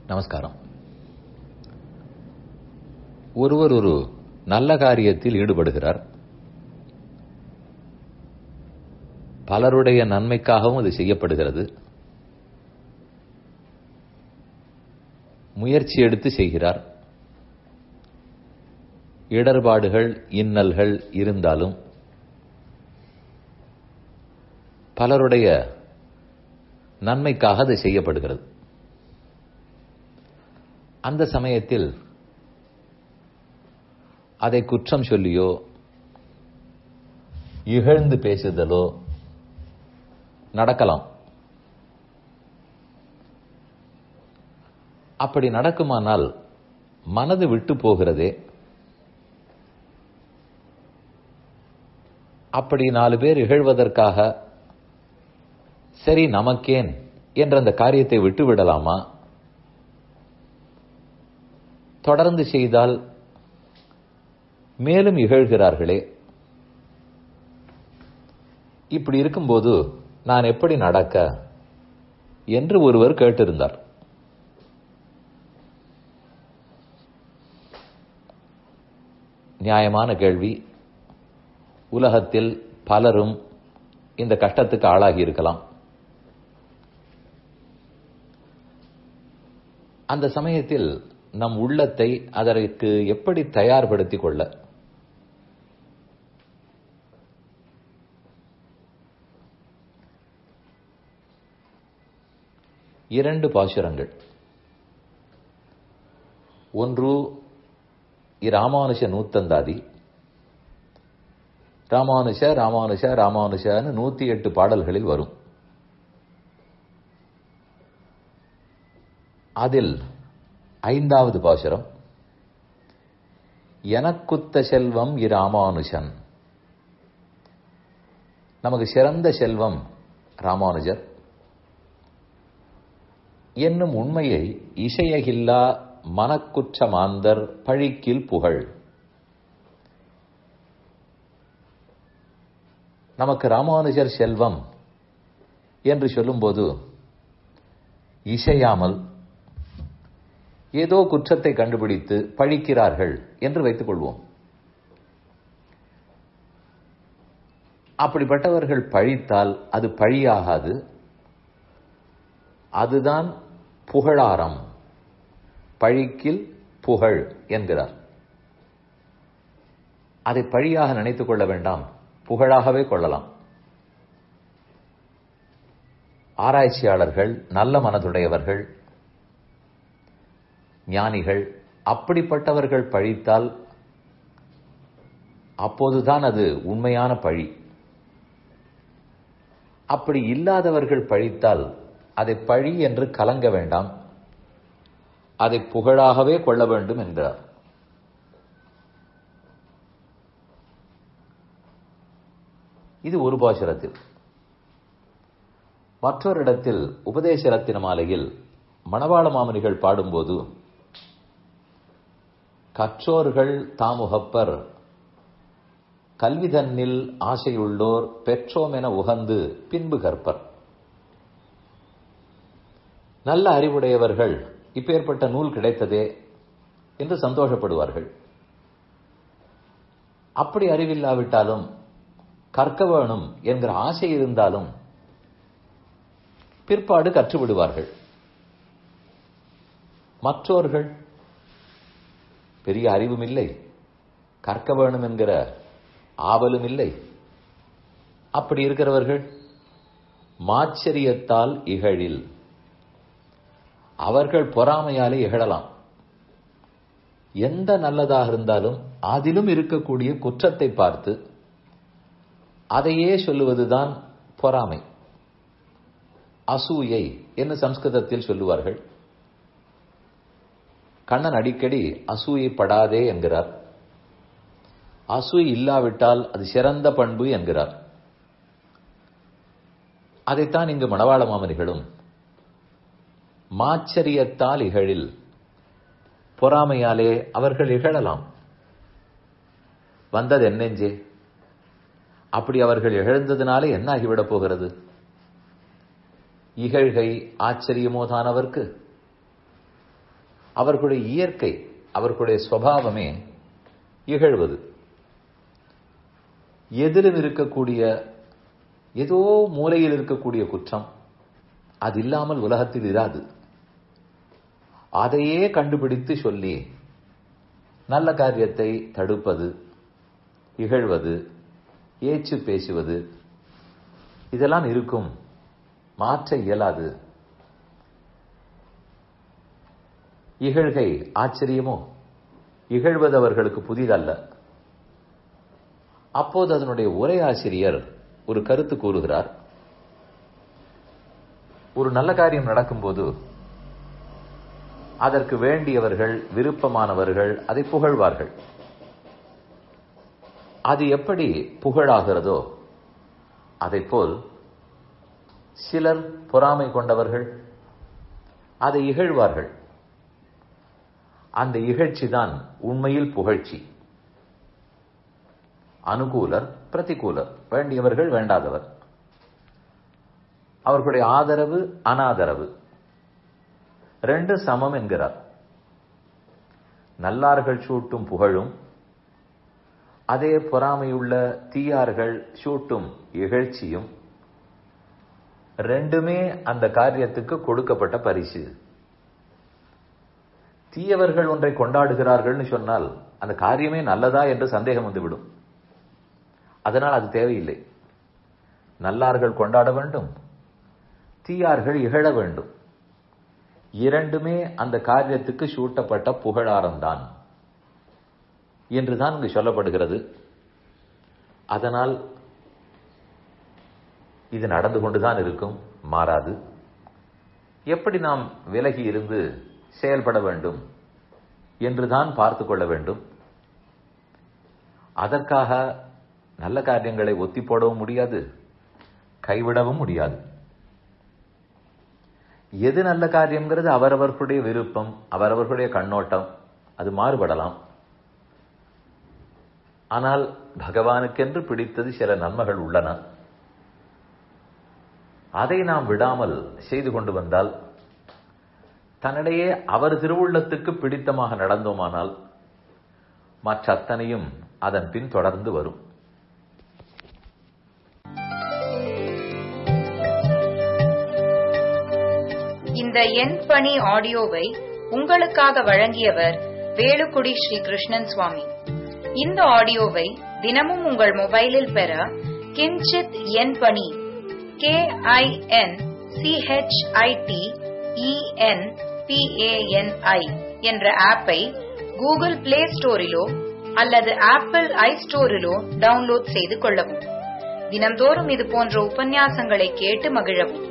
நமஸ்காரம் ஒருவர் ஒரு நல்ல காரியத்தில் ஈடுபடுகிறார் பலருடைய நன்மைக்காகவும் அது செய்யப்படுகிறது முயற்சி எடுத்து செய்கிறார் இடர்பாடுகள் இன்னல்கள் இருந்தாலும் பலருடைய நன்மைக்காக அது செய்யப்படுகிறது அந்த சமயத்தில் அதை குற்றம் சொல்லியோ இகழ்ந்து பேசுதலோ நடக்கலாம் அப்படி நடக்குமானால் மனது விட்டு போகிறதே அப்படி நாலு பேர் இகழ்வதற்காக சரி நமக்கேன் என்ற அந்த காரியத்தை விட்டு விடலாமா தொடர்ந்து செய்தால் மேலும் இகழ்கிறார்களே இப்படி இருக்கும்போது நான் எப்படி நடக்க என்று ஒருவர் கேட்டிருந்தார் நியாயமான கேள்வி உலகத்தில் பலரும் இந்த கஷ்டத்துக்கு ஆளாகி இருக்கலாம் அந்த சமயத்தில் நம் உள்ளத்தை அதற்கு எப்படி தயார்படுத்திக் கொள்ள இரண்டு பாசுரங்கள் ஒன்று இராமானுஷ நூத்தந்தாதி ராமானுஷ ராமானுஷ ராமானுஷன்னு நூத்தி எட்டு பாடல்களில் வரும் அதில் ஐந்தாவது பாசுரம் எனக்குத்த செல்வம் இராமானுஷன் நமக்கு சிறந்த செல்வம் ராமானுஜர் என்னும் உண்மையை இசையகில்லா மனக்குற்ற மாந்தர் பழிக்கில் புகழ் நமக்கு ராமானுஜர் செல்வம் என்று சொல்லும்போது இசையாமல் ஏதோ குற்றத்தை கண்டுபிடித்து பழிக்கிறார்கள் என்று வைத்துக் கொள்வோம் அப்படிப்பட்டவர்கள் பழித்தால் அது பழியாகாது அதுதான் புகழாரம் பழிக்கில் புகழ் என்கிறார் அதை பழியாக நினைத்துக் கொள்ள வேண்டாம் புகழாகவே கொள்ளலாம் ஆராய்ச்சியாளர்கள் நல்ல மனதுடையவர்கள் ஞானிகள் அப்படிப்பட்டவர்கள் பழித்தால் அப்போதுதான் அது உண்மையான பழி அப்படி இல்லாதவர்கள் பழித்தால் அதை பழி என்று கலங்க வேண்டாம் அதை புகழாகவே கொள்ள வேண்டும் என்கிறார் இது ஒரு பாசுரத்தில் மற்றொரு இடத்தில் உபதேச ரத்தின மாலையில் மணவாள மாமனிகள் பாடும்போது கற்றோர்கள் தாமுகப்பர் கல்வி தன்னில் ஆசையுள்ளோர் பெற்றோம் என உகந்து பின்பு கற்பர் நல்ல அறிவுடையவர்கள் இப்பேற்பட்ட நூல் கிடைத்ததே என்று சந்தோஷப்படுவார்கள் அப்படி அறிவில்லாவிட்டாலும் கற்க வேணும் என்கிற ஆசை இருந்தாலும் பிற்பாடு கற்றுவிடுவார்கள் மற்றோர்கள் பெரிய அறிவும் இல்லை கற்க வேணும் என்கிற ஆவலும் இல்லை அப்படி இருக்கிறவர்கள் மாச்சரியத்தால் இகழில் அவர்கள் பொறாமையாலே இகழலாம் எந்த நல்லதாக இருந்தாலும் அதிலும் இருக்கக்கூடிய குற்றத்தை பார்த்து அதையே சொல்லுவதுதான் பொறாமை அசூயை என்று சம்ஸ்கிருதத்தில் சொல்லுவார்கள் கண்ணன் அடிக்கடி அசூயப்படாதே என்கிறார் அசூய் இல்லாவிட்டால் அது சிறந்த பண்பு என்கிறார் அதைத்தான் இங்கு மணவாள மாமனிகளும் மாச்சரியத்தால் இகழில் பொறாமையாலே அவர்கள் இகழலாம் வந்தது என்னெஞ்சே அப்படி அவர்கள் இழந்ததினாலே என்ன ஆகிவிடப் போகிறது இகழ்கை ஆச்சரியமோதானவர்க்கு அவர்களுடைய இயற்கை அவர்களுடைய சுவாவமே இகழ்வது எதிலும் இருக்கக்கூடிய ஏதோ மூலையில் இருக்கக்கூடிய குற்றம் அது இல்லாமல் உலகத்தில் இராது அதையே கண்டுபிடித்து சொல்லி நல்ல காரியத்தை தடுப்பது இகழ்வது ஏச்சு பேசுவது இதெல்லாம் இருக்கும் மாற்ற இயலாது இகழ்கை ஆச்சரியமோ இகழ்வது அவர்களுக்கு புதிதல்ல அப்போது அதனுடைய உரையாசிரியர் ஒரு கருத்து கூறுகிறார் ஒரு நல்ல காரியம் நடக்கும்போது அதற்கு வேண்டியவர்கள் விருப்பமானவர்கள் அதை புகழ்வார்கள் அது எப்படி புகழாகிறதோ போல் சிலர் பொறாமை கொண்டவர்கள் அதை இகழ்வார்கள் அந்த இகழ்ச்சி தான் உண்மையில் புகழ்ச்சி அனுகூலர் பிரதிகூலர் வேண்டியவர்கள் வேண்டாதவர் அவர்களுடைய ஆதரவு அனாதரவு ரெண்டு சமம் என்கிறார் நல்லார்கள் சூட்டும் புகழும் அதே பொறாமையுள்ள தீயார்கள் சூட்டும் இகழ்ச்சியும் ரெண்டுமே அந்த காரியத்துக்கு கொடுக்கப்பட்ட பரிசு தீயவர்கள் ஒன்றை கொண்டாடுகிறார்கள்னு சொன்னால் அந்த காரியமே நல்லதா என்று சந்தேகம் வந்துவிடும் அதனால் அது தேவையில்லை நல்லார்கள் கொண்டாட வேண்டும் தீயார்கள் இகழ வேண்டும் இரண்டுமே அந்த காரியத்துக்கு சூட்டப்பட்ட புகழாரம்தான் என்றுதான் இங்கு சொல்லப்படுகிறது அதனால் இது நடந்து கொண்டுதான் இருக்கும் மாறாது எப்படி நாம் விலகி இருந்து செயல்பட வேண்டும் என்றுதான் பார்த்து கொள்ள வேண்டும் அதற்காக நல்ல காரியங்களை ஒத்தி போடவும் முடியாது கைவிடவும் முடியாது எது நல்ல காரியம்ங்கிறது அவரவர்களுடைய விருப்பம் அவரவர்களுடைய கண்ணோட்டம் அது மாறுபடலாம் ஆனால் பகவானுக்கென்று பிடித்தது சில நன்மைகள் உள்ளன அதை நாம் விடாமல் செய்து கொண்டு வந்தால் தன்னிடையே அவர் திருவுள்ளத்துக்கு பிடித்தமாக நடந்தோமானால் மற்ற அத்தனையும் அதன் பின் தொடர்ந்து வரும் இந்த என் பணி ஆடியோவை உங்களுக்காக வழங்கியவர் வேலுக்குடி ஸ்ரீ கிருஷ்ணன் சுவாமி இந்த ஆடியோவை தினமும் உங்கள் மொபைலில் பெற கிஞ்சித் என் பணி கே ஐ என் சிஹெச்ஐடி இஎன் பிஏஎன்ஐ என்ற ஆப்பை கூகுள் பிளே ஸ்டோரிலோ அல்லது ஆப்பிள் ஐ ஸ்டோரிலோ டவுன்லோட் செய்து கொள்ளவும் தினம்தோறும் இது போன்ற உபன்யாசங்களை கேட்டு மகிழவும்